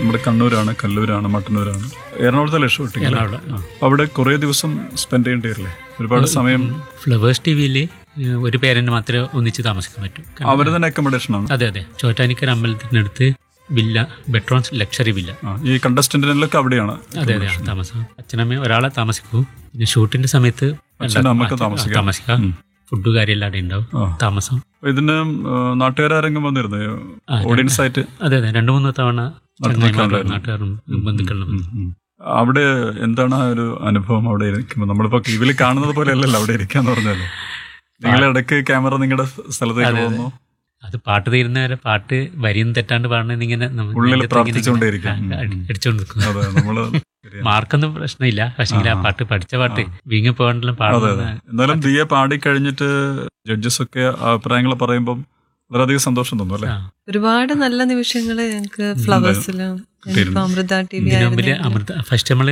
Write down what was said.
നമ്മുടെ കണ്ണൂരാണ് കല്ലൂരാണ് മട്ടന്നൂരാണ് എറണാകുളത്തല്ലേ ഷൂട്ടിംഗ് അല്ലേ? എറണാകുളം ആ. അവിടെ കുറേ ദിവസം സ്പെൻഡ് ചെയ്യേണ്ടി വരില്ലേ ഒരുപാട് സമയം ഫ്ലവേഴ്സ് ടി വിയിൽ ഒരു പേരന്റ് മാത്രമേ ഒന്നിച്ച് താമസിക്കാൻ പറ്റൂ കാരണം- അവർ തന്നെ അക്കോമഡേഷൻ ആണ് അതെ അതെ ചോറ്റാനിക്കര അമ്പലത്തിനടുത്ത് വില്ല ബെട്രോൺസ് ലക്ഷറി വില്ല ആ, ഈ കണ്ടസ്റ്റന്റിനൊക്കെ അവിടെയാണ് അതെ അതെ ആ താമസം അച്ഛനമ്മ ഒരാളെ താമസിക്കൂ പിന്നെ ഷൂട്ടിന്റെ സമയത്ത് അച്ഛനും അമ്മയ്ക്ക് ആ, താമസിക്കാം. താമസിക്കാം ഫുഡ് കാര്യമെല്ലാം അവിടെ ഉണ്ടാവും ആ. താമസം അപ്പൊ ഇതിന് നാട്ടുകാരെങ്കിലും വന്നിരുന്നു ഓഡിയൻസ് ആയിട്ട് അതെ അതെ രണ്ടു മൂന്ന് തവണ ചങ്ങായിമാരും ഉണ്ടായിരുന്നു. നാട്ടുകാരും ബന്ധുക്കളും വന്നു. ഉം. അവിടെ എന്താണ് ആ ഒരു അനുഭവം അവിടെ ഇരിക്കുമ്പോൾ നമ്മളിപ്പോ ടിവിയിൽ കാണുന്നത് പോലെ അല്ലല്ലോ അവിടെ ഇരിക്കാന്ന് പറഞ്ഞാല് നിങ്ങൾ ഇടയ്ക്ക് ക്യാമറ നിങ്ങളുടെ സ്ഥലത്തേക്ക് പോകുന്നു അത് പാട്ട് തീരുന്നവരെ പാട്ട് വരിയും തെറ്റാണ്ട് പാടണമെന്ന് ഇങ്ങനെ നമ്മ- ഉള്ളിൽ നെഞ്ചത്ത് ഇങ്ങനെ പ്രാർത്ഥിച്ചുകൊണ്ടേയിരിക്കും. ആ, അടി- അടിച്ചുകൊണ്ട് നിൽക്കും അതെ നമ്മള് ശരിയാ. മാർക്കൊന്നും പ്രശ്നമില്ല പക്ഷേ ആ പാട്ട് പഠിച്ച പാട്ട് വീങ്ങി പോകണ്ടെല്ലാം അതെ അതെ പാടുന്നത് എന്നാലും ദിയ പാടി കഴിഞ്ഞിട്ട് ജഡ്ജസ് ഒക്കെ അഭിപ്രായങ്ങൾ പറയുമ്പോൾ വളരെയധികം സന്തോഷം തോന്നും അല്ലെ ആ. ഒരുപാട് നല്ല നിമിഷങ്ങള് ഞങ്ങൾക്ക് ഫ്ലവേഴ്സിലും കിട്ടിയിരുന്നു. അമൃത ടി വി ഇതിനു ആയിരുന്നു മുമ്പില് അമൃത ഫസ്റ്റ് നമ്മൾ